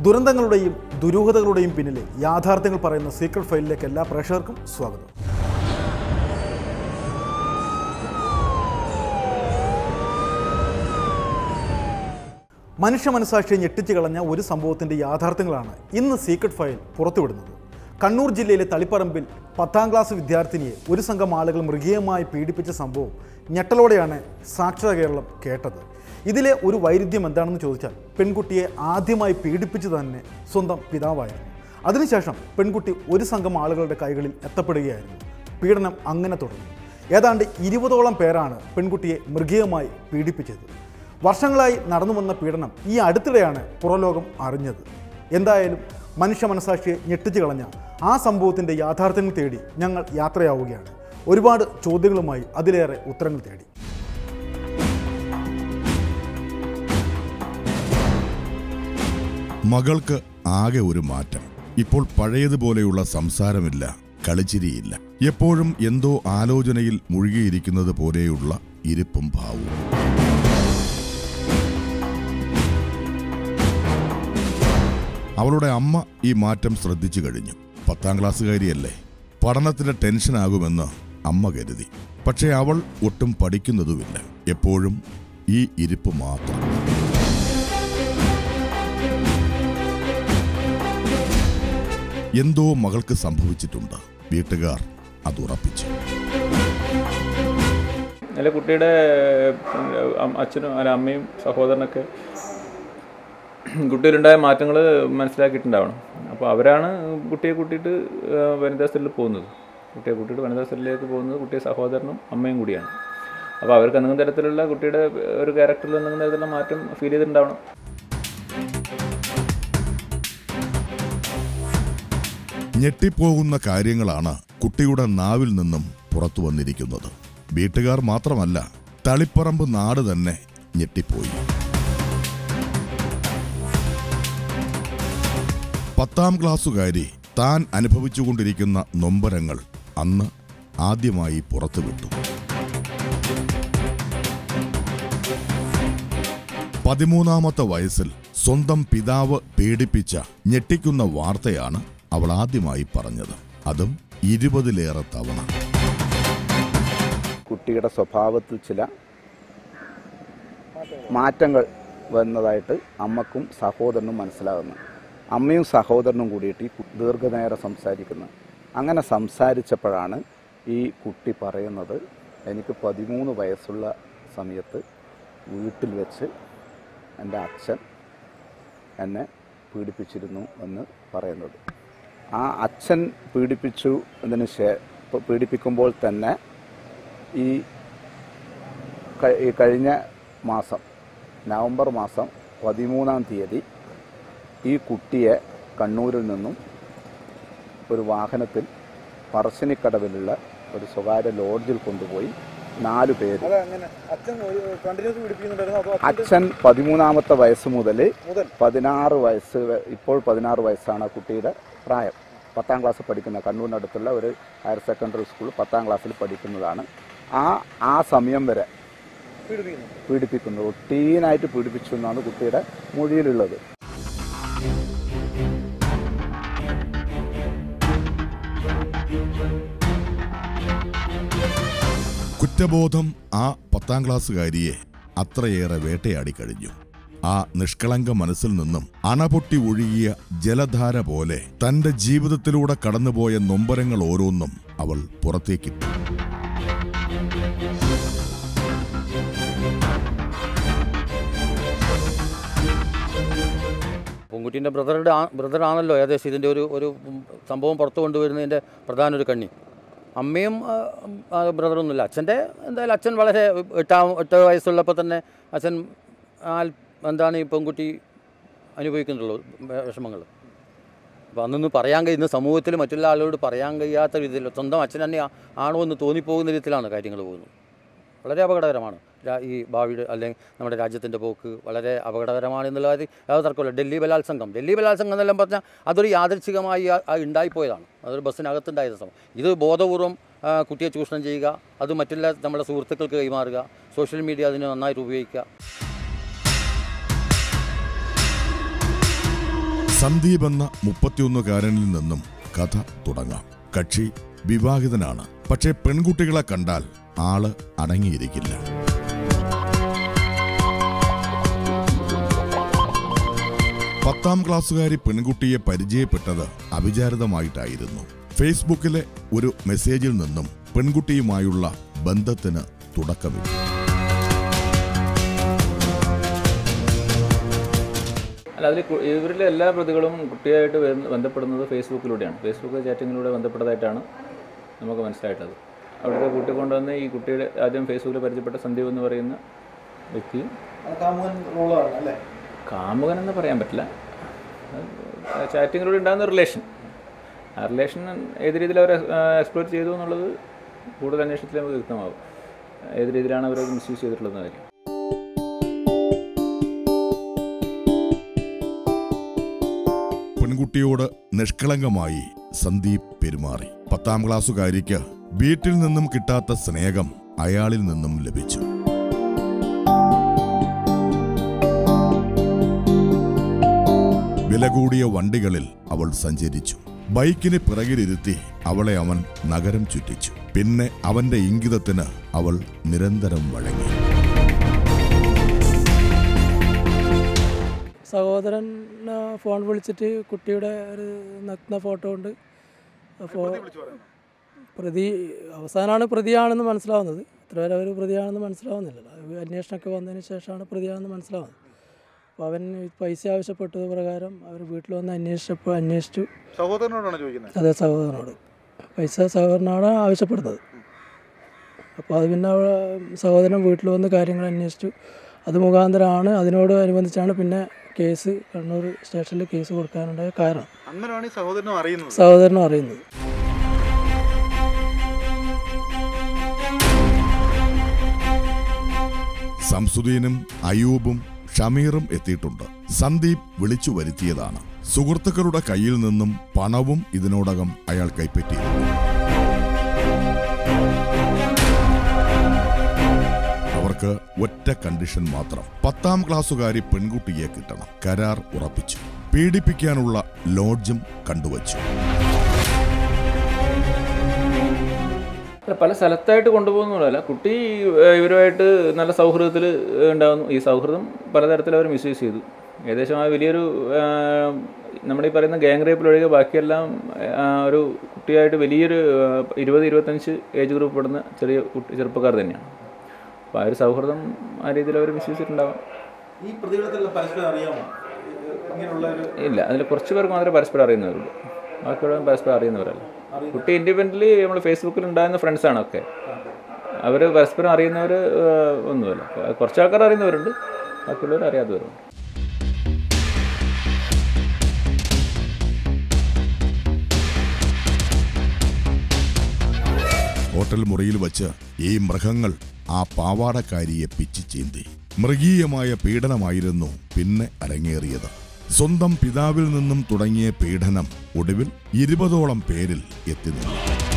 ദുരന്തങ്ങളുടെയും ദുരൂഹതകളുടെയും പിന്നിലെ യാഥാർത്ഥ്യങ്ങൾ പറയുന്ന സീക്രട്ട് ഫയലിലേക്ക് എല്ലാ പ്രേക്ഷകർക്കും സ്വാഗതം മനുഷ്യ മനസാക്ഷിയെ ഞെട്ടിച്ചു കളഞ്ഞ ഒരു സംഭവത്തിൻ്റെ യാഥാർത്ഥ്യങ്ങളാണ് ഇന്ന് സീക്രട്ട് ഫയൽ പുറത്തുവിടുന്നത് കണ്ണൂർ ജില്ലയിലെ തളിപ്പറമ്പിൽ പത്താം ക്ലാസ് വിദ്യാർത്ഥിനിയെ ഒരു സംഘം ആളുകൾ മൃഗീയമായി പീഡിപ്പിച്ച സംഭവം ഞെട്ടലോടെയാണ് സാക്ഷര കേരളം കേട്ടത് ഇതിലെ ഒരു വൈരുദ്ധ്യം എന്താണെന്ന് ചോദിച്ചാൽ പെൺകുട്ടിയെ ആദ്യമായി പീഡിപ്പിച്ചു തന്നെ സ്വന്തം പിതാവായിരുന്നു അതിനുശേഷം പെൺകുട്ടി ഒരു സംഘം ആളുകളുടെ കൈകളിൽ എത്തപ്പെടുകയായിരുന്നു പീഡനം അങ്ങനെ തുടർന്നു ഏതാണ്ട് ഇരുപതോളം പേരാണ് പെൺകുട്ടിയെ മൃഗീയമായി പീഡിപ്പിച്ചത് വർഷങ്ങളായി നടന്നു വന്ന പീഡനം ഈ അടുത്തിടെയാണ് പുറലോകം അറിഞ്ഞത് എന്തായാലും മനുഷ്യ മനസാക്ഷിയെ ഞെട്ടിച്ചു കളഞ്ഞ ആ സംഭവത്തിൻ്റെ യാഥാർത്ഥ്യങ്ങൾ തേടി ഞങ്ങൾ യാത്രയാവുകയാണ് ഒരുപാട് ചോദ്യങ്ങളുമായി അതിലേറെ ഉത്തരങ്ങൾ തേടി മകൾക്ക് ആകെ ഒരു മാറ്റം ഇപ്പോൾ പഴയതുപോലെയുള്ള സംസാരമില്ല കളിച്ചിരിയില്ല എപ്പോഴും എന്തോ ആലോചനയിൽ മുഴുകിയിരിക്കുന്നത് പോലെയുള്ള ഇരിപ്പും ഭാവവും അവളുടെ അമ്മ ഈ മാറ്റം ശ്രദ്ധിച്ചു കഴിഞ്ഞു പത്താം ക്ലാസ്സുകാരിയല്ലേ പഠനത്തിന്റെ ടെൻഷനാകുമെന്ന് അമ്മ കരുതി പക്ഷേ അവൾ ഒട്ടും പഠിക്കുന്നതുമില്ല എപ്പോഴും ഈ ഇരിപ്പ് മാത്രം എന്തോ മകൾക്ക് സംഭവിച്ചിട്ടുണ്ട് വീട്ടുകാർ അത് ഉറപ്പിച്ചു അല്ല കുട്ടിയുടെ ഏഹ്, അം- അച്ഛനും അല്ല അമ്മയും സഹോദരനൊക്കെ കുട്ടിയിലുണ്ടായ മാറ്റങ്ങൾ മനസ്സിലാക്കിയിട്ടുണ്ടാവണം അപ്പോൾ അവരാണ് കുട്ടിയെ കൂട്ടിയിട്ട് ഏഹ്, വനിതാ സെല്ലിൽ പോകുന്നത് കുട്ടിയെ കൂട്ടിയിട്ട് വനിതാ സെല്ലിലേക്ക് പോകുന്നത് കുട്ടിയെ സഹോദരനും അമ്മയും കൂടിയാണ് അപ്പോൾ അവർക്ക് എന്തെങ്കിലും തരത്തിലുള്ള കുട്ടിയുടെ ഒരു ക്യാരക്ടറിൽ എന്തെങ്കിലും തരത്തിലുള്ള മാറ്റം ഫീൽ ചെയ്തിട്ടുണ്ടാവണം ഞെട്ടിപ്പോകുന്ന കാര്യങ്ങളാണ് കുട്ടിയുടെ നാവിൽ നിന്നും പുറത്തു വന്നിരിക്കുന്നത് വീട്ടുകാർ മാത്രമല്ല തളിപ്പറമ്പ് നാട് തന്നെ ഞെട്ടിപ്പോയി പത്താം ക്ലാസ്സുകാരി താൻ അനുഭവിച്ചുകൊണ്ടിരിക്കുന്ന നൊമ്പരങ്ങൾ അന്ന് ആദ്യമായി പുറത്തുവിട്ടു പതിമൂന്നാമത്തെ വയസ്സിൽ സ്വന്തം പിതാവ് പീഡിപ്പിച്ച ഞെട്ടിക്കുന്ന വാർത്തയാണ് അവൾ ആദ്യമായി പറഞ്ഞത് അതും ഇരുപതിലേറെ തവണ കുട്ടിയുടെ സ്വഭാവത്തിൽ ചില മാറ്റങ്ങൾ വന്നതായിട്ട് അമ്മക്കും സഹോദരനും മനസ്സിലാകുന്നു അമ്മയും സഹോദരനും കൂടിയിട്ട് ഈ കു- ദീർഘനേരം സംസാരിക്കുന്നു അങ്ങനെ സംസാരിച്ചപ്പോഴാണ് ഈ കുട്ടി പറയുന്നത് എനിക്ക് പതിമൂന്ന് വയസ്സുള്ള സമയത്ത് വീട്ടിൽ വെച്ച് എൻ്റെ അച്ഛൻ എന്നെ പീഡിപ്പിച്ചിരുന്നു എന്ന് പറയുന്നത് ആ അച്ഛൻ പീഡിപ്പിച്ചു എന്നതിന് ശേ പീഡിപ്പിക്കുമ്പോൾ തന്നെ ഈ ക- ഈ കഴിഞ്ഞ മാസം നവംബർ മാസം പതിമൂന്നാം തീയതി ഈ കുട്ടിയെ കണ്ണൂരിൽ നിന്നും ഒരു വാഹനത്തിൽ പറശ്ശിനിക്കടവിലുള്ള ഒരു സ്വകാര്യ ലോഡ്ജിൽ കൊണ്ടുപോയി നാലു പേര് അച്ഛൻ പതിമൂന്നാമത്തെ വയസ്സ് മുതൽ പതിനാറ് വയസ്സ് വ- ഇപ്പോൾ പതിനാറ് വയസ്സാണ് ആ കുട്ടിയുടെ പ്രായം പത്താം ക്ലാസ് പഠിക്കുന്ന കണ്ണൂരിനടുത്തുള്ള ഒരു ഹയർ സെക്കൻഡറി സ്കൂൾ പത്താം ക്ലാസ്സിൽ പഠിക്കുന്നതാണ് ആ ആ സമയം വരെ പീഡിപ്പിക്കുന്നു റൊട്ടീനായിട്ട് പീഡിപ്പിച്ചു എന്നാണ് കുട്ടിയുടെ മൊഴിയിലുള്ളത് കുറ്റബോധം ആ പത്താം ക്ലാസ്സുകാരിയെ അത്രയേറെ വേട്ടയാടി കഴിഞ്ഞു ആ നിഷ്കളങ്ക മനസ്സിൽ നിന്നും അണപൊട്ടി ഒഴുകിയ ജലധാര പോലെ തന്റെ ജീവിതത്തിലൂടെ കടന്നുപോയ നൊമ്പരങ്ങൾ ഓരോന്നും അവൾ പുറത്തേക്കിട്ടു പെൺകുട്ടീൻ്റെ ബ്രദറുടെ ബ്രദറാണല്ലോ ഏകദേശം ഇതിൻ്റെ ഒരു ഒരു ഉം, സംഭവം പുറത്തു കൊണ്ടുവരുന്നതിൻ്റെ പ്രധാന ഒരു കണ്ണി അമ്മയും ആ, ആ, ബ്രദറൊന്നുമില്ല അച്ഛൻ്റെ എന്തായാലും അച്ഛൻ വളരെ എട്ടാം എട്ട് വയസ്സുള്ളപ്പോൾ തന്നെ അച്ഛൻ ആൽ എന്താണ് ഈ പെൺകുട്ടി അനുഭവിക്കുന്നുള്ളൂ വിഷമങ്ങൾ അപ്പോൾ അന്നൊന്നും പറയാൻ കഴിയുന്ന സമൂഹത്തിൽ മറ്റുള്ള ആളുകളോട് പറയാൻ കഴിയാത്ത രീതിയിൽ സ്വന്തം അച്ഛൻ തന്നെ ആ- ആണോ എന്ന് തോന്നിപ്പോകുന്ന രീതിയിലാണ് കാര്യങ്ങൾ പോകുന്നത് വളരെ അപകടകരമാണ് രാ- ഈ ഭാവിയുടെ അല്ലെങ്കിൽ നമ്മുടെ രാജ്യത്തിൻ്റെ പോക്ക് വളരെ അപകടകരമാണ് എന്നുള്ള കാര്യം യാതൊരു തർക്കമില്ല ഡൽഹി ബലാത്സംഗം ഡൽഹി ബലാത്സംഗം എന്നെല്ലാം പറഞ്ഞാൽ അതൊരു യാദൃച്ഛികമായി ആ- ആ ഉണ്ടായിപ്പോയതാണ് അതൊരു ബസ്സിനകത്തുണ്ടായ സംഭവം ഇത് ബോധപൂർവം ആ, കുട്ടിയെ ചൂഷണം ചെയ്യുക അത് മറ്റുള്ള നമ്മുടെ സുഹൃത്തുക്കൾക്ക് കൈമാറുക സോഷ്യൽ മീഡിയ അതിന് നന്നായിട്ട് ഉപയോഗിക്കുക സന്ദീപ് എന്ന മുപ്പത്തിയൊന്നുകാരനിൽ നിന്നും കഥ തുടങ്ങാം കക്ഷി വിവാഹിതനാണ് പക്ഷേ പെൺകുട്ടികളെ കണ്ടാൽ ആള് അടങ്ങിയിരിക്കില്ല പത്താം ക്ലാസ്സുകാരി പെൺകുട്ടിയെ പരിചയപ്പെട്ടത് അവിചാരിതമായിട്ടായിരുന്നു ഫേസ്ബുക്കിലെ ഒരു മെസ്സേജിൽ നിന്നും പെൺകുട്ടിയുമായുള്ള ബന്ധത്തിന് തുടക്കമിട്ടു അല്ല അതിൽ ഇവരിലെ എല്ലാ പ്രതികളും കുട്ടിയായിട്ട് വരുന്ന- ബന്ധപ്പെടുന്നത് ഫേസ്ബുക്കിലൂടെയാണ് ഫേസ്ബുക്ക് ചാറ്റിങ്ങിലൂടെ ബന്ധപ്പെട്ടതായിട്ടാണ് നമുക്ക് മനസ്സിലായിട്ടത് അവിടെ കൂട്ടിക്കൊണ്ടുവന്ന് ഈ കുട്ടിയുടെ ആദ്യം ഫേസ്ബുക്കിൽ പരിചയപ്പെട്ട സന്ദീപ് എന്ന് പറയുന്ന വ്യക്തിയും കാമുകൻ എന്ന് പറയാൻ പറ്റില്ല ചാറ്റിങ്ങിലൂടെ ഉണ്ടാകുന്ന റിലേഷൻ ആ റിലേഷൻ ഏത് രീതിയിൽ അവർ എക്സ്പ്ലോർ ചെയ്തു എന്നുള്ളത് കൂടുതൽ അന്വേഷണത്തിൽ നമുക്ക് വ്യക്തമാകും ഏത് രീതിയിലാണ് അവരത് മിസ്യൂസ് ചെയ്തിട്ടുള്ളത് കാര്യം പെൺകുട്ടിയോട് നിഷ്കളങ്കമായി സന്ദീപ് പെരുമാറി പത്താം ക്ലാസ്സുകാരിക്ക് വീട്ടിൽ നിന്നും കിട്ടാത്ത സ്നേഹം അയാളിൽ നിന്നും ലഭിച്ചു വില കൂടിയ വണ്ടികളിൽ അവൾ സഞ്ചരിച്ചു ബൈക്കിന് പിറകിലിരുത്തി അവളെ അവൻ നഗരം ചുറ്റിച്ചു പിന്നെ അവന്റെ ഇംഗിതത്തിന് അവൾ നിരന്തരം വഴങ്ങി സഹോദരൻ ആ, ഫോൺ വിളിച്ചിട്ട് കുട്ടിയുടെ ഒരു നഗ്ന ഫോട്ടോ ഉണ്ട് അപ്പോൾ പ്രതി അവസാനമാണ് പ്രതിയാണെന്ന് മനസ്സിലാവുന്നത് ഇത്ര വരെ അവർ പ്രതിയാണെന്ന് മനസ്സിലാവുന്നില്ലല്ലോ അത് അന്വേഷണമൊക്കെ വന്നതിന് ശേഷമാണ് പ്രതിയാണെന്ന് മനസ്സിലാവുന്നത് അപ്പോൾ അവൻ പൈസ ആവശ്യപ്പെട്ടത് പ്രകാരം അവർ വീട്ടിൽ വന്ന് അന്വേഷിച്ചപ്പോൾ അന്വേഷിച്ചു സഹോദരനോടാണ് ചോദിക്കുന്നത് അതേ സഹോദരനോട് പൈസ സഹോദരനാണ് ആവശ്യപ്പെടുന്നത് അപ്പോൾ അത് പിന്നെ അവൾ സഹോദരൻ വീട്ടിൽ വന്ന് കാര്യങ്ങൾ അന്വേഷിച്ചു അത് മുഖാന്തരമാണ് അതിനോട് അനുബന്ധിച്ചാണ് പിന്നെ കേസ് കണ്ണൂർ സ്റ്റേഷനിൽ കേസ് കൊടുക്കാനുണ്ടായ കാരണം അങ്ങനെയാണ് ഈ സഹോദരനും അറിയുന്നത് സഹോദരനും അറിയുന്നത് സംസുദീനും അയൂബും ഷമീറും എത്തിയിട്ടുണ്ട് സന്ദീപ് വിളിച്ചു വരുത്തിയതാണ് സുഹൃത്തുക്കളുടെ കയ്യിൽ നിന്നും പണവും ഇതിനോടകം അയാൾ കൈപ്പറ്റിയിരുന്നു അവർക്ക് ഒറ്റ കണ്ടീഷൻ മാത്രം പത്താം ക്ലാസ്സുകാരി പെൺകുട്ടിയെ കിട്ടണം കരാർ ഉറപ്പിച്ചു പീഡിപ്പിക്കാനുള്ള ലോഡ്ജും കണ്ടുവച്ചു അല്ല, പല സ്ഥലത്തായിട്ട് കൊണ്ടുപോകുന്നതല്ല കുട്ടി ഏഹ്, ഇവരുമായിട്ട് നല്ല സൗഹൃദത്തിൽ ഉണ്ടാകുന്നു ഈ സൗഹൃദം പലതരത്തിൽ അവർ മിസ്യൂസ് ചെയ്തു ഏകദേശം ആ വലിയൊരു ആഹ്, നമ്മുടെ ഈ പറയുന്ന ഗ്യാങ് റേപ്പിലൊഴികെ ബാക്കിയെല്ലാം ആഹ്, ഒരു കുട്ടിയായിട്ട് വലിയൊരു ആഹ്, ഇരുപത് ഇരുപത്തഞ്ച് ഏജ് ഗ്രൂപ്പ് പെടുന്ന ചെറിയ കുട്ടി ചെറുപ്പക്കാർ തന്നെയാണ് അപ്പോൾ ആ ഒരു സൗഹൃദം ആ രീതിയിൽ അവർ മിസ്യൂസ് ചെയ്തിട്ടുണ്ടാവാം ഈ പ്രതികളെല്ലാം പരസ്പരം അറിയാമോ ഇങ്ങനെയുള്ള ഒരു ഇല്ല അതിൽ കുറച്ച് പേർക്ക് മാത്രമേ പരസ്പരം അറിയുന്നവരുള്ളൂ ബാക്കിയുള്ളവരും പരസ്പരം അറിയുന്നവരല്ല കുട്ടി ഇൻഡിപെൻഡൻ്റലി നമ്മൾ ഫേസ്ബുക്കിൽ ഉണ്ടായിരുന്ന ഫ്രണ്ട്സാണ് ഒക്കെ അവർ പരസ്പരം അറിയുന്നവർ ഒന്നുമല്ല കുറച്ച് ആൾക്കാർ അറിയുന്നവരുണ്ട് ബാക്കിയുള്ളവർ അറിയാത്തവരുണ്ട് ഹോട്ടൽ മുറിയിൽ വച്ച് ഈ മൃഗങ്ങൾ ആ പാവാടക്കാരിയെ പിച്ചി ചീന്തി മൃഗീയമായ പീഡനമായിരുന്നു പിന്നെ അരങ്ങേറിയത് സ്വന്തം പിതാവിൽ നിന്നും തുടങ്ങിയ പീഡനം ഒടുവിൽ ഇരുപതോളം പേരിൽ എത്തി നിന്നു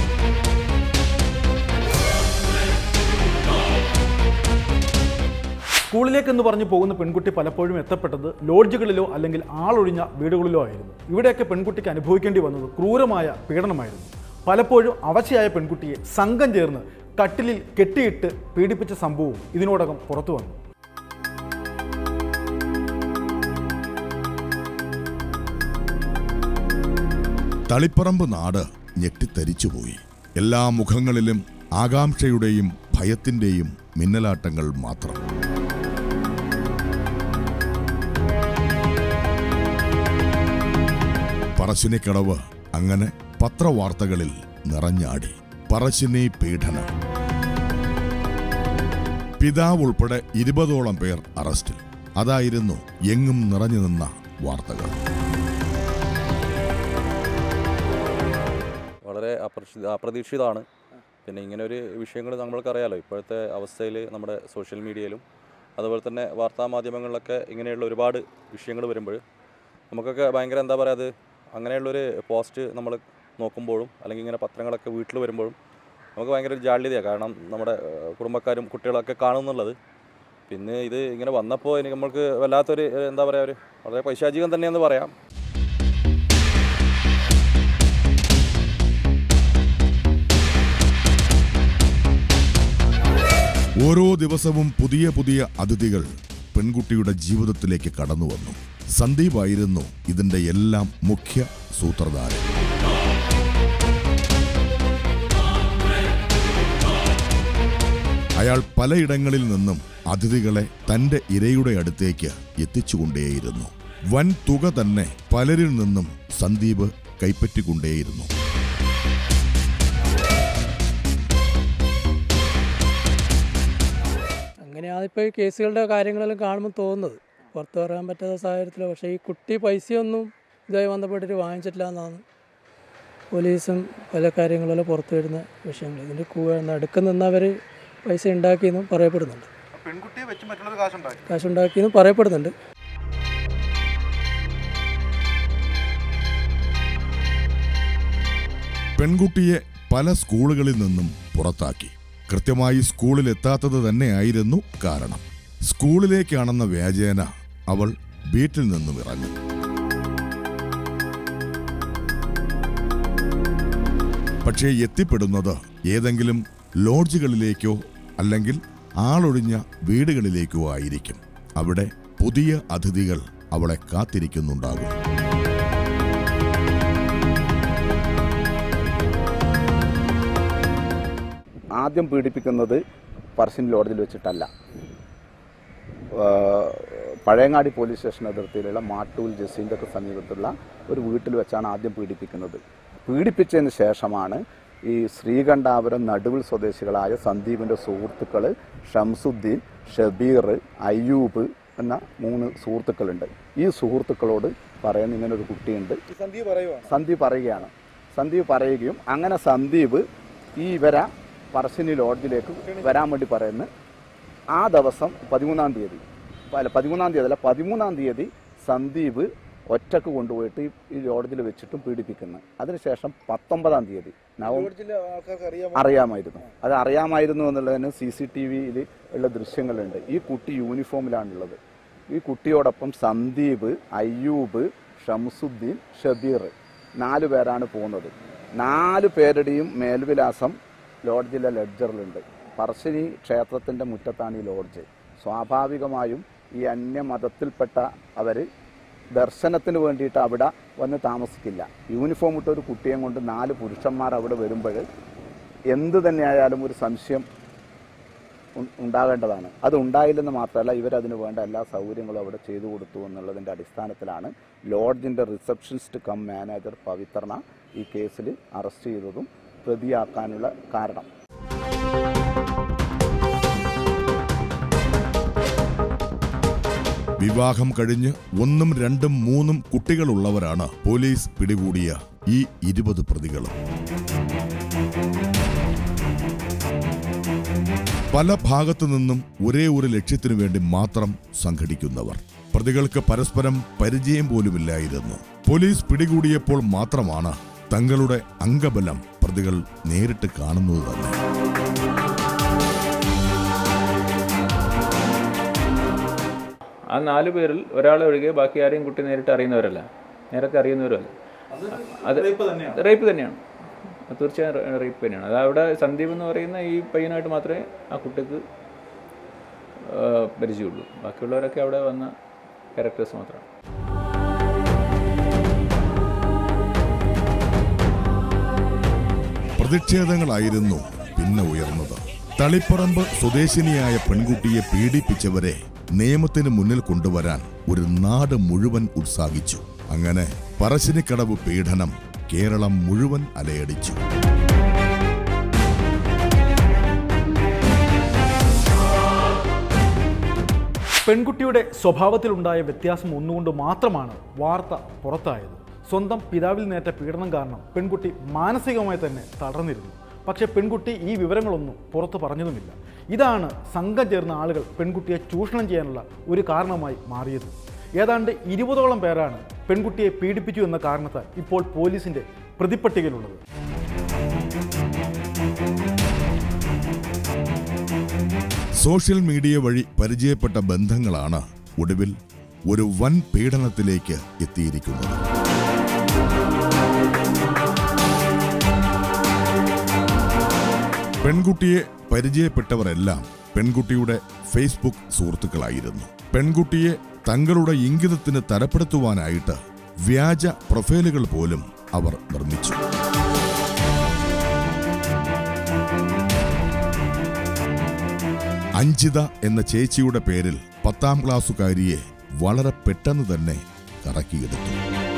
സ്കൂളിലേക്ക് എന്ന് പറഞ്ഞു പോകുന്ന പെൺകുട്ടി പലപ്പോഴും എത്തപ്പെട്ടത് ലോഡ്ജുകളിലോ അല്ലെങ്കിൽ ആളൊഴിഞ്ഞ വീടുകളിലോ ആയിരുന്നു ഇവിടെയൊക്കെ പെൺകുട്ടിക്ക് അനുഭവിക്കേണ്ടി വന്നത് ക്രൂരമായ പീഡനമായിരുന്നു പലപ്പോഴും അവശയായ പെൺകുട്ടിയെ സംഘം ചേർന്ന് കട്ടിലിൽ കെട്ടിയിട്ട് പീഡിപ്പിച്ച സംഭവവും ഇതിനോടകം പുറത്തു വന്നു തളിപ്പറമ്പ് നാട് ഞെട്ടിത്തരിച്ചുപോയി എല്ലാ മുഖങ്ങളിലും ആകാംക്ഷയുടെയും ഭയത്തിന്റെയും മിന്നലാട്ടങ്ങൾ മാത്രം പറശ്ശിനിക്കടവ് അങ്ങനെ പത്രവാർത്തകളിൽ നിറഞ്ഞാടി പറശ്ശിനി പീഡനം പിതാവ് ഉൾപ്പെടെ ഇരുപതോളം പേർ അറസ്റ്റിൽ അതായിരുന്നു എങ്ങും നിറഞ്ഞു നിന്ന വാർത്തകൾ വളരെ അപ്രക്ഷി അപ്രതീക്ഷിതമാണ് പിന്നെ ഇങ്ങനെ ഒരു വിഷയങ്ങൾ നമ്മൾക്കറിയാലോ ഇപ്പോഴത്തെ അവസ്ഥയിൽ നമ്മുടെ സോഷ്യൽ മീഡിയയിലും അതുപോലെ തന്നെ വാർത്താ മാധ്യമങ്ങളിലൊക്കെ ഇങ്ങനെയുള്ള ഒരുപാട് വിഷയങ്ങൾ വരുമ്പോൾ നമുക്കൊക്കെ ഭയങ്കര എന്താ പറയുക അത് അങ്ങനെയുള്ളൊരു പോസ്റ്റ് നമ്മൾ നോക്കുമ്പോഴും അല്ലെങ്കിൽ ഇങ്ങനെ പത്രങ്ങളൊക്കെ വീട്ടിൽ വരുമ്പോഴും നമുക്ക് ഭയങ്കര ഒരു ജാള്യതയാണ് കാരണം നമ്മുടെ ഏഹ്, കുടുംബക്കാരും കുട്ടികളൊക്കെ കാണുന്നുള്ളത് പിന്നെ ഇത് ഇങ്ങനെ വന്നപ്പോൾ എനിക്ക് നമ്മൾക്ക് വല്ലാത്തൊരു ഏഹ്, എന്താ പറയുക ഒരു വളരെ പൈശാചികം തന്നെയെന്ന് പറയാം ഓരോ ദിവസവും പുതിയ പുതിയ അതിഥികൾ പെൺകുട്ടിയുടെ ജീവിതത്തിലേക്ക് കടന്നു വന്നു സന്ദീപായിരുന്നു ഇതിന്റെ എല്ലാം മുഖ്യ സൂത്രധാരൻ അയാൾ പലയിടങ്ങളിൽ നിന്നും അതിഥികളെ തന്റെ ഇരയുടെ അടുത്തേക്ക് എത്തിച്ചുകൊണ്ടേയിരുന്നു വൻ തുക തന്നെ പലരിൽ നിന്നും സന്ദീപ് കൈപ്പറ്റിക്കൊണ്ടേയിരുന്നു അങ്ങനെയാണ് ഇപ്പോൾ ഈ കേസുകളുടെ കാര്യങ്ങളെല്ലാം കാണുമ്പോൾ തോന്നുന്നത് പുറത്ത് പറയാൻ പറ്റാത്ത സാഹചര്യത്തിൽ പക്ഷേ ഈ കുട്ടി പൈസയൊന്നും ഇതുമായി ബന്ധപ്പെട്ടിട്ട് വാങ്ങിച്ചിട്ടില്ല എന്നാണ് പോലീസും പല കാര്യങ്ങളെല്ലാം പുറത്തു വരുന്ന വിഷയങ്ങൾ ഇതിൻ്റെ കൂടെ നടുക്ക് നിന്നവർ പൈസ ഉണ്ടാക്കിയെന്നും പറയപ്പെടുന്നുണ്ട് പെൺകുട്ടിയെ വെച്ച് മറ്റുള്ളത് കാശുണ്ടാക്കി കാശുണ്ടാക്കിയെന്നും പറയപ്പെടുന്നുണ്ട് പെൺകുട്ടിയെ പല സ്കൂളുകളിൽ നിന്നും പുറത്താക്കി കൃത്യമായി സ്കൂളിൽ എത്താത്തത് തന്നെയായിരുന്നു കാരണം സ്കൂളിലേക്കാണെന്ന വ്യാജേന അവൾ വീട്ടിൽ നിന്നും ഇറങ്ങി പക്ഷേ എത്തിപ്പെടുന്നത് ഏതെങ്കിലും ലോഡ്ജുകളിലേക്കോ അല്ലെങ്കിൽ ആളൊഴിഞ്ഞ വീടുകളിലേക്കോ ആയിരിക്കും അവിടെ പുതിയ അതിഥികൾ അവളെ കാത്തിരിക്കുന്നുണ്ടാകും ആദ്യം പീഡിപ്പിക്കുന്നത് പറശ്ശിനി ലോഡ്ജിൽ വെച്ചിട്ടല്ല ആ, പഴയങ്ങാടി പോലീസ് സ്റ്റേഷൻ അതിർത്തിയിലുള്ള മാട്ടൂൽ ജസീൻ്റെ ഒക്കെ സമീപത്തുള്ള ഒരു വീട്ടിൽ വെച്ചാണ് ആദ്യം പീഡിപ്പിക്കുന്നത് പീഡിപ്പിച്ചതിന് ശേഷമാണ് ഈ ശ്രീകണ്ഠാപുരം നടുവിൽ സ്വദേശികളായ സന്ദീപിൻ്റെ സുഹൃത്തുക്കൾ ഷംസുദ്ദീൻ ഷബീർ അയ്യൂബ് എന്ന മൂന്ന് സുഹൃത്തുക്കളുണ്ട് ഈ സുഹൃത്തുക്കളോട് പറയുന്ന ഇങ്ങനെ ഒരു കുട്ടിയുണ്ട് സന്ധ്യ പറയുവാണ് സന്ദീപ് പറയുകയാണ് സന്ദീപ് പറയുകയും അങ്ങനെ സന്ദീപ് ഈ ഇവര പറശ്ശിനി ലോഡ്ജിലേക്ക് വരാൻ വേണ്ടി പറയുന്നു ആ ദിവസം പതിമൂന്നാം തീയതി അല്ല പതിമൂന്നാം തീയതി അല്ല പതിമൂന്നാം തീയതി സന്ദീപ് ഒറ്റക്ക് കൊണ്ടുപോയിട്ട് ഈ- ഈ ലോഡ്ജിൽ വെച്ചിട്ടും പീഡിപ്പിക്കുന്നു അതിനുശേഷം പത്തൊമ്പതാം തീയതി നവംബർ ജില്ല ആൾക്കാർക്ക് അറിയാം അറിയാമായിരുന്നു അത് അറിയാമായിരുന്നു എന്നുള്ളതിന് സി സി ടി വിയിൽ ഉള്ള ദൃശ്യങ്ങളുണ്ട് ഈ കുട്ടി യൂണിഫോമിലാണുള്ളത് ഈ കുട്ടിയോടൊപ്പം സന്ദീപ് അയ്യൂബ് ഷംസുദ്ദീൻ ഷബീർ നാല് പേരാണ് പോകുന്നത് നാല് പേരുടെയും മേൽവിലാസം ലോഡ്ജിലെ ലെഡ്ജറിലുണ്ട് പറശ്ശിനി ക്ഷേത്രത്തിൻ്റെ മുറ്റത്താണ് ഈ ലോഡ്ജ് സ്വാഭാവികമായും ഈ അന്യമതത്തിൽപ്പെട്ട അവർ ദർശനത്തിന് വേണ്ടിയിട്ട് അവിടെ വന്ന് താമസിക്കില്ല യൂണിഫോം ഇട്ട ഒരു കുട്ടിയെ കൊണ്ട് നാല് പുരുഷന്മാർ അവിടെ വരുമ്പോൾ എന്ത് തന്നെയായാലും ഒരു സംശയം ഉ- ഉണ്ടാകേണ്ടതാണ് അത് ഉണ്ടായില്ലെന്ന് മാത്രമല്ല ഇവരതിന് വേണ്ട എല്ലാ സൗകര്യങ്ങളും അവിടെ ചെയ്തു കൊടുത്തു എന്നുള്ളതിൻ്റെ അടിസ്ഥാനത്തിലാണ് ലോഡ്ജിൻ്റെ റിസപ്ഷനിസ്റ്റ് കം മാനേജർ പവിത്രന ഈ കേസിൽ അറസ്റ്റ് ചെയ്തതും പ്രതിയാക്കാനുള്ള കാരണം വിവാഹം കഴിഞ്ഞ് ഒന്നും രണ്ടും മൂന്നും കുട്ടികളുള്ളവരാണ് പോലീസ് പിടികൂടിയ ഈ ഇരുപത് പ്രതികളും പല ഭാഗത്തു നിന്നും ഒരേ ഒരു ലക്ഷ്യത്തിനു വേണ്ടി മാത്രം സംഘടിക്കുന്നവർ പ്രതികൾക്ക് പരസ്പരം പരിചയം പോലുമില്ലായിരുന്നു പോലീസ് പിടികൂടിയപ്പോൾ മാത്രമാണ് തങ്ങളുടെ അംഗബലം പ്രതികൾ നേരിട്ട് കാണുന്നത് തന്നെ ആ നാല് പേരിൽ ഒരാളെ ഒഴികെ ബാക്കി ആരെയും കുട്ടി നേരിട്ട് അറിയുന്നവരല്ല നേരത്തെ അറിയുന്നവരല്ല അത് റേപ്പ് തന്നെയാണ് അത് തീർച്ചയായും റേപ്പ് തന്നെയാണ് അത് അവിടെ സന്ദീപ് എന്ന് പറയുന്ന ഈ പയ്യനായിട്ട് മാത്രമേ ആ കുട്ടിക്ക് ആ, പരിചയമുള്ളൂ ബാക്കിയുള്ളവരൊക്കെ അവിടെ വന്ന ക്യാരക്ടേഴ്സ് മാത്രമാണ് പ്രതിഷേധങ്ങളായിരുന്നു പിന്നെ ഉയർന്നത് തളിപ്പറമ്പ് സ്വദേശിനിയായ പെൺകുട്ടിയെ പീഡിപ്പിച്ചവരെ നിയമത്തിന് മുന്നിൽ കൊണ്ടുവരാൻ ഒരു നാട് മുഴുവൻ ഉത്സാഹിച്ചു അങ്ങനെ പറശ്ശിനിക്കടവ് പീഡനം കേരളം മുഴുവൻ അലയടിച്ചു പെൺകുട്ടിയുടെ സ്വഭാവത്തിലുണ്ടായ വ്യത്യാസം ഒന്നുകൊണ്ട് മാത്രമാണ് വാർത്ത പുറത്തായത് സ്വന്തം പിതാവിൽ നേറ്റ പീഡനം കാരണം പെൺകുട്ടി മാനസികമായി തന്നെ തളർന്നിരുന്നു പക്ഷേ പെൺകുട്ടി ഈ വിവരങ്ങളൊന്നും പുറത്തു പറഞ്ഞതുമില്ല ഇതാണ് സംഘം ചേർന്ന ആളുകൾ പെൺകുട്ടിയെ ചൂഷണം ചെയ്യാനുള്ള ഒരു കാരണമായി മാറിയത് ഏതാണ്ട് ഇരുപതോളം പേരാണ് പെൺകുട്ടിയെ പീഡിപ്പിച്ചു എന്ന കാരണത്താൽ ഇപ്പോൾ പോലീസിന്റെ പ്രതിപ്പട്ടികയിലുള്ളത് സോഷ്യൽ മീഡിയ വഴി പരിചയപ്പെട്ട ബന്ധങ്ങളാണ് ഒടുവിൽ ഒരു വൻ പീഡനത്തിലേക്ക് എത്തിയിരിക്കുന്നത് പെൺകുട്ടിയെ പരിചയപ്പെട്ടവരെല്ലാം പെൺകുട്ടിയുടെ ഫേസ്ബുക്ക് സുഹൃത്തുക്കളായിരുന്നു പെൺകുട്ടിയെ തങ്ങളുടെ ഇംഗിതത്തിന് തരപ്പെടുത്തുവാനായിട്ട് വ്യാജ പ്രൊഫൈലുകൾ പോലും അവർ നിർമ്മിച്ചു അഞ്ചിത എന്ന ചേച്ചിയുടെ പേരിൽ പത്താം ക്ലാസ്സുകാരിയെ വളരെ പെട്ടെന്ന് തന്നെ കറക്കിയെടുത്തു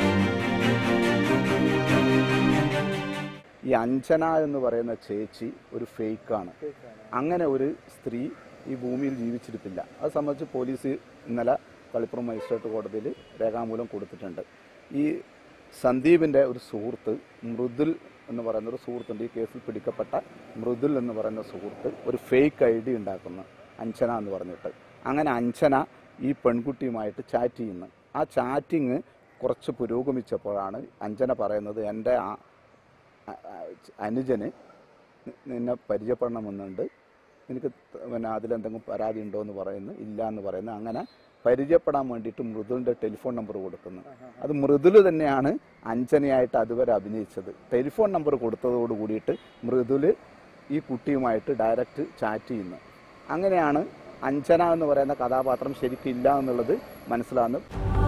ഈ അഞ്ജന എന്ന് പറയുന്ന ചേച്ചി ഒരു ഫേക്കാണ് അങ്ങനെ ഒരു സ്ത്രീ ഈ ഭൂമിയിൽ ജീവിച്ചിരിപ്പില്ല അത് സംബന്ധിച്ച് പോലീസ് ഇന്നലെ കളിപ്പുറം മജിസ്ട്രേറ്റ് കോടതിയിൽ രേഖാമൂലം കൊടുത്തിട്ടുണ്ട് ഈ സന്ദീപിൻ്റെ ഒരു സുഹൃത്ത് മൃദുൽ എന്ന് പറയുന്ന ഒരു സുഹൃത്തുണ്ട് ഈ കേസിൽ പിടിക്കപ്പെട്ട മൃദുൽ എന്ന് പറയുന്ന സുഹൃത്ത് ഒരു ഫേക്ക് ഐ ഡി ഉണ്ടാക്കുന്നു അഞ്ജന എന്ന് പറഞ്ഞിട്ട് അങ്ങനെ അഞ്ജന ഈ പെൺകുട്ടിയുമായിട്ട് ചാറ്റ് ചെയ്യുന്നു ആ ചാറ്റിങ് കുറച്ച് പുരോഗമിച്ചപ്പോഴാണ് അഞ്ജന പറയുന്നത് എൻ്റെ ആ അ- അ- അനുജന് നി- നിന്നെ പരിചയപ്പെടണമെന്നുണ്ട് എനിക്ക് ത- പിന്നെ അതിലെന്തെങ്കിലും പരാതി ഉണ്ടോ എന്ന് പറയുന്നു ഇല്ല എന്ന് പറയുന്നു അങ്ങനെ പരിചയപ്പെടാൻ വേണ്ടിയിട്ട് മൃദുലിൻ്റെ ടെലിഫോൺ നമ്പർ കൊടുക്കുന്നു അത് മൃദുല് തന്നെയാണ് അഞ്ജനയായിട്ട് അതുവരെ അഭിനയിച്ചത് ടെലിഫോൺ നമ്പർ കൊടുത്തതോട് കൂടിയിട്ട് മൃദുല് ഈ കുട്ടിയുമായിട്ട് ഡയറക്റ്റ് ചാറ്റ് ചെയ്യുന്നു അങ്ങനെയാണ് അഞ്ജന എന്ന് പറയുന്ന കഥാപാത്രം ശരിക്കില്ല എന്നുള്ളത് മനസ്സിലാകുന്നത്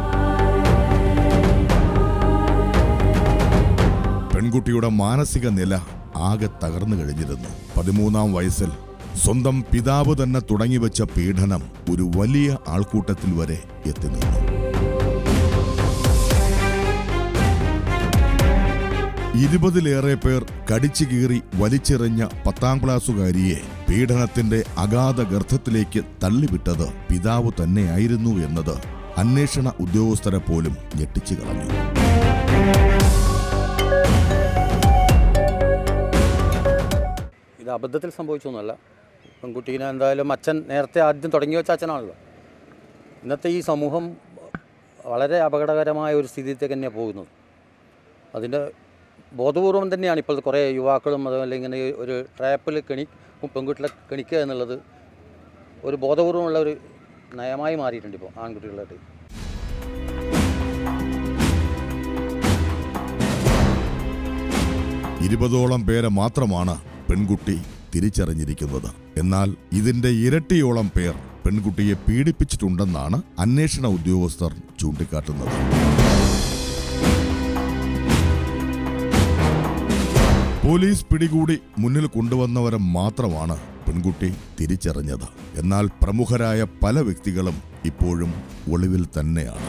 പെൺകുട്ടിയുടെ മാനസിക നില ആകെ തകർന്നു കഴിഞ്ഞിരുന്നു പതിമൂന്നാം വയസ്സിൽ സ്വന്തം പിതാവ് തന്നെ തുടങ്ങിവെച്ച പീഡനം ഒരു വലിയ ആൾക്കൂട്ടത്തിൽ വരെ എത്തി നിന്നു ഇരുപതിലേറെ പേർ കടിച്ചു കീറി വലിച്ചെറിഞ്ഞ പത്താം ക്ലാസ്സുകാരിയെ പീഡനത്തിന്റെ അഗാധ ഗർത്തത്തിലേക്ക് തള്ളിവിട്ടത് പിതാവ് തന്നെയായിരുന്നു എന്നത് അന്വേഷണ ഉദ്യോഗസ്ഥരെ പോലും ഞെട്ടിച്ചു കളഞ്ഞു ഇത് അബദ്ധത്തിൽ സംഭവിച്ചൊന്നുമല്ല പെൺകുട്ടീനെ എന്തായാലും അച്ഛൻ നേരത്തെ ആദ്യം തുടങ്ങി വെച്ച അച്ഛനാണല്ലോ ഇന്നത്തെ ഈ സമൂഹം വളരെ അപകടകരമായ ഒരു സ്ഥിതിയിലേക്ക് തന്നെയാണ് പോകുന്നത് അതിൻ്റെ ബോധപൂർവം തന്നെയാണ് ഇപ്പോൾ കുറേ യുവാക്കളും അതുപോലെ ഇങ്ങനെ ഒരു ട്രാപ്പിൽ കെണി പെൺകുട്ടികളെ കെണിക്കുക എന്നുള്ളത് ഒരു ബോധപൂർവമുള്ള ഒരു നയമായി മാറിയിട്ടുണ്ട് ഇപ്പോൾ ആൺകുട്ടികളുടെ ഇരുപതോളം പേരെ മാത്രമാണ് പെൺകുട്ടി തിരിച്ചറിഞ്ഞിരിക്കുന്നത് എന്നാൽ ഇതിന്റെ ഇരട്ടിയോളം പേർ പെൺകുട്ടിയെ പീഡിപ്പിച്ചിട്ടുണ്ടെന്നാണ് അന്വേഷണ ഉദ്യോഗസ്ഥർ ചൂണ്ടിക്കാട്ടുന്നത് പോലീസ് പിടികൂടി മുന്നിൽ കൊണ്ടുവന്നവരെ മാത്രമാണ് പെൺകുട്ടി തിരിച്ചറിഞ്ഞത് എന്നാൽ പ്രമുഖരായ പല വ്യക്തികളും ഇപ്പോഴും ഒളിവിൽ തന്നെയാണ്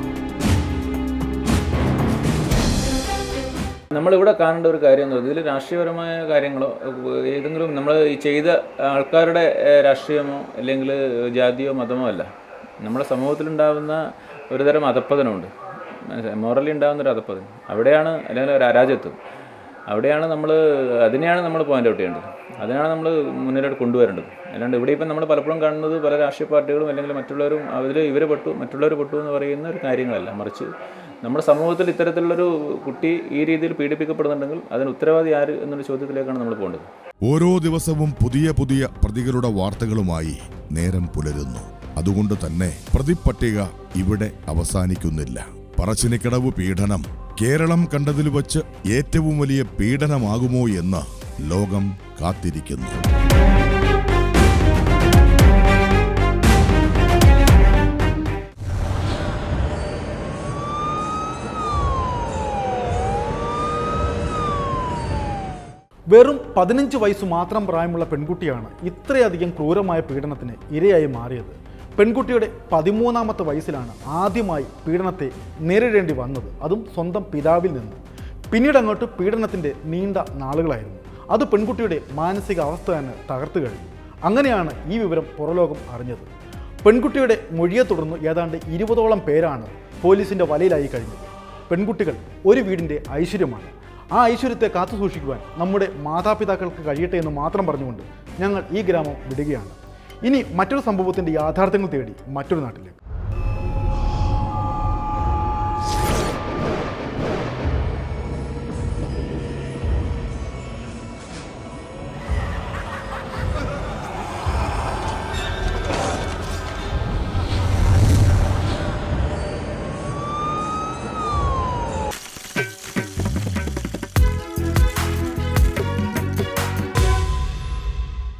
നമ്മളിവിടെ കാണേണ്ട ഒരു കാര്യം എന്ന് പറയുന്നത് ഇതിൽ രാഷ്ട്രീയപരമായ കാര്യങ്ങളോ ഏതെങ്കിലും നമ്മൾ ഈ ചെയ്ത ആൾക്കാരുടെ ഏഹ്, രാഷ്ട്രീയമോ അല്ലെങ്കിൽ ജാതിയോ മതമോ അല്ല നമ്മുടെ സമൂഹത്തിലുണ്ടാകുന്ന ഒരുതരം അധപ്പതനമുണ്ട് മോറലി ഉണ്ടാകുന്ന ഒരു അധപ്പതനം അവിടെയാണ് അല്ലെങ്കിൽ ഒരു അരാജത്വം അവിടെയാണ് നമ്മൾ അതിനെയാണ് നമ്മൾ പോയിന്റ് ഔട്ട് ചെയ്യേണ്ടത് അതിനാണ് നമ്മൾ മുന്നിലോട്ട് കൊണ്ടുവരേണ്ടത് അല്ലാണ്ട് ഇവിടെ ഇപ്പം നമ്മൾ പലപ്പോഴും കാണുന്നത് പല രാഷ്ട്രീയ പാർട്ടികളും അല്ലെങ്കിൽ മറ്റുള്ളവരും അതിൽ ഇവർ പെട്ടു മറ്റുള്ളവർ പെട്ടു എന്ന് പറയുന്ന ഒരു കാര്യങ്ങളല്ല മറിച്ച് നമ്മുടെ സമൂഹത്തിൽ ഇത്തരത്തിലുള്ളൊരു കുട്ടി ഈ രീതിയിൽ പീഡിപ്പിക്കപ്പെടുന്നുണ്ടെങ്കിൽ അതിന് ഉത്തരവാദി ആര് എന്നൊരു ചോദ്യത്തിലേക്കാണ് നമ്മൾ പോകേണ്ടത് ഓരോ ദിവസവും പുതിയ പുതിയ പ്രതികളുടെ വാർത്തകളുമായി നേരം പുലരുന്നു അതുകൊണ്ട് തന്നെ പ്രതിപ്പട്ടിക ഇവിടെ അവസാനിക്കുന്നില്ല പറശ്ശിനിക്കടവ് പീഡനം കേരളം കണ്ടതിൽ വച്ച് ഏറ്റവും വലിയ പീഡനമാകുമോ എന്ന് ലോകം കാത്തിരിക്കുന്നു വെറും പതിനഞ്ച് വയസ്സ് മാത്രം പ്രായമുള്ള പെൺകുട്ടിയാണ് ഇത്രയധികം ക്രൂരമായ പീഡനത്തിന് ഇരയായി മാറിയത് പെൺകുട്ടിയുടെ പതിമൂന്നാമത്തെ വയസ്സിലാണ് ആദ്യമായി പീഡനത്തെ നേരിടേണ്ടി വന്നത് അതും സ്വന്തം പിതാവിൽ നിന്ന് പിന്നീട് അങ്ങോട്ട് പീഡനത്തിൻ്റെ നീണ്ട നാളുകളായിരുന്നു അത് പെൺകുട്ടിയുടെ മാനസിക അവസ്ഥ തന്നെ തകർത്തു കഴിഞ്ഞു അങ്ങനെയാണ് ഈ വിവരം പുറലോകം അറിഞ്ഞത് പെൺകുട്ടിയുടെ മൊഴിയെ തുടർന്ന് ഏതാണ്ട് ഇരുപതോളം പേരാണ് പോലീസിൻ്റെ വലയിലായി കഴിഞ്ഞത് പെൺകുട്ടികൾ ഒരു വീടിൻ്റെ ഐശ്വര്യമാണ് ആ ഐശ്വര്യത്തെ കാത്തു സൂക്ഷിക്കുവാൻ നമ്മുടെ മാതാപിതാക്കൾക്ക് കഴിയട്ടെ എന്ന് മാത്രം പറഞ്ഞുകൊണ്ട് ഞങ്ങൾ ഈ ഗ്രാമം വിടുകയാണ് ഇനി മറ്റൊരു സംഭവത്തിൻ്റെ യാഥാർത്ഥ്യങ്ങൾ തേടി മറ്റൊരു നാട്ടിലേക്ക്